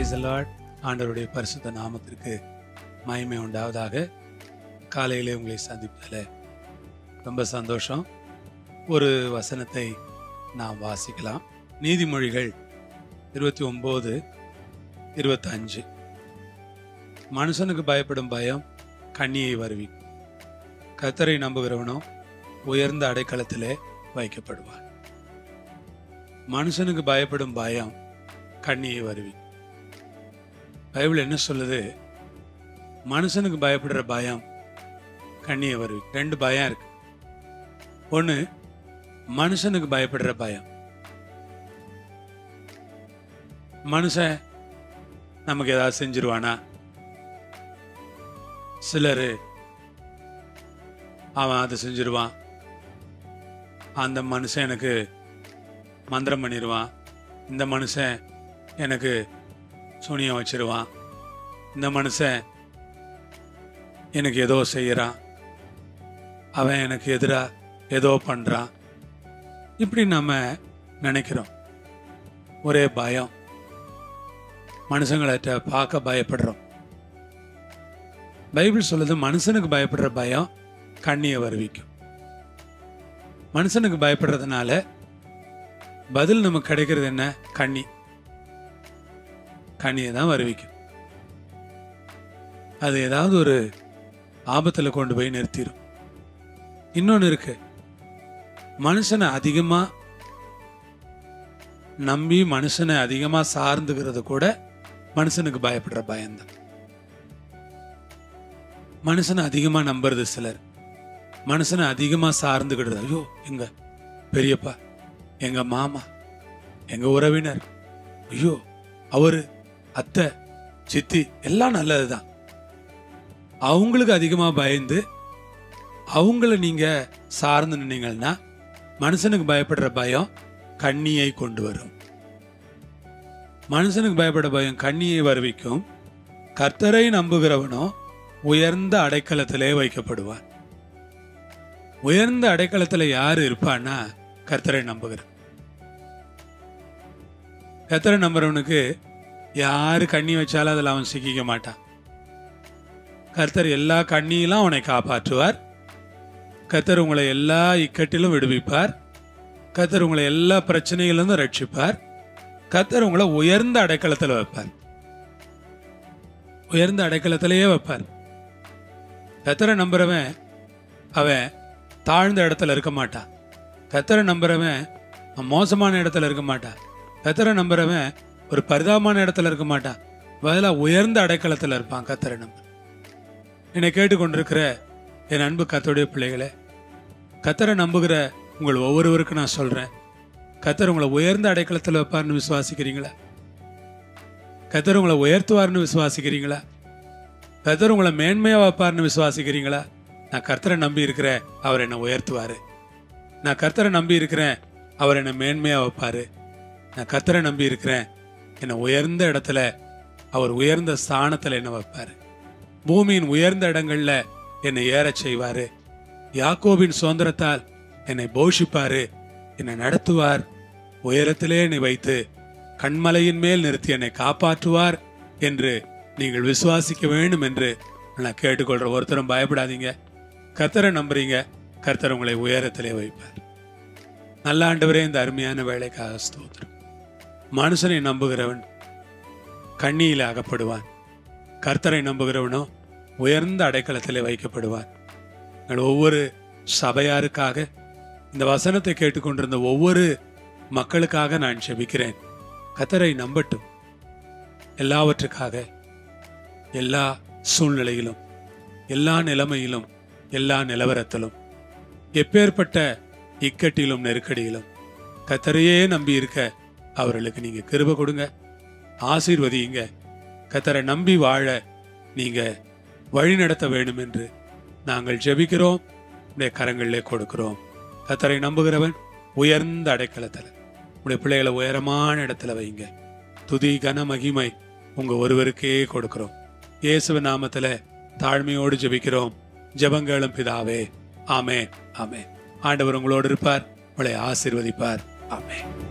price Lord ஆண்டவருடைய பரிசுத்த நாமத்திற்கு மகிமை உண்டாவதாக காலையிலே உங்களை சந்திப்பதில் ரொம்ப சந்தோஷம் ஒரு வசனத்தை நாம் வாசிக்கலாம் நீதிமொழிகள் இருபத்தி ஒம்பது இருபத்தஞ்சு மனுஷனுக்கு பயப்படும் பயம் கண்ணியை வருவி கத்தரை நம்புகிறவனோ உயர்ந்த அடைக்கலத்திலே வைக்கப்படுவார் மனுஷனுக்கு பயப்படும் பயம் கண்ணியை வருவி பைபிள் என்ன சொல்லுது மனுஷனுக்கு பயப்படுற பயம் கண்ணியை வருவி ரெண்டு பயம் இருக்கு ஒன்று மனுஷனுக்கு பயப்படுற பயம் மனுஷன் நமக்கு ஏதாவது செஞ்சிருவானா சிலர் அவன் அதை செஞ்சிருவான் அந்த மனுஷன் எனக்கு மந்திரம் பண்ணிடுவான் இந்த மனுஷன் எனக்கு சூனியம் வச்சிருவான் இந்த மனுஷன் எனக்கு ஏதோ செய்கிறான் அவன் எனக்கு எதிராக ஏதோ பண்ணுறான் இப்படி நம்ம நினைக்கிறோம் ஒரே பயம் மனுஷங்கள்ட்ட பார்க்க பயப்படுறோம் பைபிள் சொல்லுது மனுஷனுக்கு பயப்படுற பயம் கண்ணியை வருவிக்கும் மனுஷனுக்கு பயப்படுறதுனால பதில் நமக்கு கிடைக்கிறது என்ன கண்ணி கண்ணியை தான் வருவிக்கும் அது ஏதாவது ஒரு ஆபத்தில் கொண்டு போய் நிறுத்திடும் இன்னொன்று இருக்கு மனுஷனை அதிகமா நம்பி மனுஷனை அதிகமா சார்ந்துக்கிறது கூட மனுஷனுக்கு பயப்படுற பயம்தான் மனுஷனை அதிகமா நம்புறது சிலர் மனுஷனை அதிகமா சார்ந்துக்கிடுறது ஐயோ எங்க பெரியப்பா எங்க மாமா எங்க உறவினர் ஐயோ அவரு அத்தை சித்தி எல்லாம் நல்லதுதான் அவங்களுக்கு அதிகமா பயந்து அவங்கள நீங்க சார்ந்து நின்னீங்கன்னா மனுஷனுக்கு பயப்படுற பயம் கண்ணியை கொண்டு வரும் மனுஷனுக்கு பயப்படுற பயம் கண்ணியை வருவிக்கும் கர்த்தரை நம்புகிறவனோ உயர்ந்த அடைக்கலத்திலே வைக்கப்படுவான் உயர்ந்த அடைக்கலத்துல யாரு இருப்பான்னா கர்த்தரை நம்புகிறான் கர்த்தரை நம்புறவனுக்கு யாரு கண்ணி வச்சாலும் அதில் அவன் சிக்கிக்க மாட்டான் கர்த்தர் எல்லா கண்ணியிலும் அவனை காப்பாற்றுவார் கர்த்தர் உங்களை எல்லா இக்கட்டிலும் விடுவிப்பார் கர்த்தர் உங்களை எல்லா பிரச்சனைகளிலிருந்தும் ரட்சிப்பார் கர்த்தர் உங்களை உயர்ந்த அடைக்கலத்தில் வைப்பார் உயர்ந்த அடைக்கலத்திலேயே வைப்பார் கர்த்தரை நம்புறவன் அவன் தாழ்ந்த இடத்துல இருக்க மாட்டான் கர்த்தரை நம்புறவன் அவன் மோசமான இடத்துல இருக்க மாட்டான் கர்த்தரை நம்புறவன் ஒரு பரிதாபமான இடத்துல இருக்க மாட்டான் பதிலாக உயர்ந்த அடைக்கலத்தில் இருப்பான் கர்த்தரை நம்ப என்னை கேட்டுக்கொண்டிருக்கிற என் அன்பு கத்தருடைய பிள்ளைகளே கத்தரை நம்புகிற உங்கள் ஒவ்வொருவருக்கும் நான் சொல்றேன் கத்தர் உங்களை உயர்ந்த அடைக்கலத்தில் வைப்பார்னு விசுவாசிக்கிறீங்களா கத்தர் உங்களை உயர்த்துவார்னு விசுவாசிக்கிறீங்களா கத்தர் உங்களை மேன்மையா வைப்பார்னு விசுவாசிக்கிறீங்களா நான் கர்த்தரை நம்பி இருக்கிறேன் அவர் என்னை உயர்த்துவாரு நான் கர்த்தரை நம்பி இருக்கிறேன் அவர் என்னை மேன்மையா வைப்பாரு நான் கர்த்தரை நம்பி இருக்கிறேன் என்னை உயர்ந்த இடத்துல அவர் உயர்ந்த ஸ்தானத்துல என்ன வைப்பாரு பூமியின் உயர்ந்த இடங்கள்ல என்னை ஏறச் செய்வாரு யாக்கோபின் சுதந்திரத்தால் என்னை போஷிப்பாரு என்னை நடத்துவார் உயரத்திலே என்னை வைத்து கண்மலையின் மேல் நிறுத்தி என்னை காப்பாற்றுவார் என்று நீங்கள் விசுவாசிக்க வேண்டும் என்று நான் கேட்டுக்கொள்ற ஒருத்தரும் பயப்படாதீங்க கர்த்தரை நம்புறீங்க கர்த்தர் உங்களை உயரத்திலே வைப்பார் நல்ல ஆண்டவரே இந்த அருமையான வேலைக்காக ஸ்தோத்திரம் மனுஷனை நம்புகிறவன் கண்ணியில் அகப்படுவான் கர்த்தரை நம்புகிறவனோ உயர்ந்த அடைக்கலத்திலே வைக்கப்படுவார் எங்கள் ஒவ்வொரு சபையாருக்காக இந்த வசனத்தை கேட்டுக்கொண்டிருந்த ஒவ்வொரு மக்களுக்காக நான் செபிக்கிறேன் கத்தரை நம்பட்டும் எல்லாவற்றுக்காக எல்லா சூழ்நிலையிலும் எல்லா நிலைமையிலும் எல்லா நிலவரத்திலும் எப்பேற்பட்ட இக்கட்டிலும் நெருக்கடியிலும் கத்தரையே நம்பி இருக்க அவர்களுக்கு நீங்க கிருப கொடுங்க ஆசீர்வதியுங்க கத்தரை நம்பி வாழ நீங்க வழி நடத்த வேண்டும் என்று நாங்கள் ஜெபிக்கிறோம் உடைய கரங்களிலே கொடுக்கிறோம் கத்தரை நம்புகிறவன் உயர்ந்த அடைக்கலத்தில் உடைய பிள்ளைகளை உயரமான இடத்துல வைங்க துதி கன மகிமை உங்க ஒருவருக்கே கொடுக்கிறோம் இயேசுவ நாமத்துல தாழ்மையோடு ஜெபிக்கிறோம் ஜெபங்களும் பிதாவே ஆமே ஆமே ஆண்டவர் உங்களோடு இருப்பார் உங்களை ஆசீர்வதிப்பார் ஆமே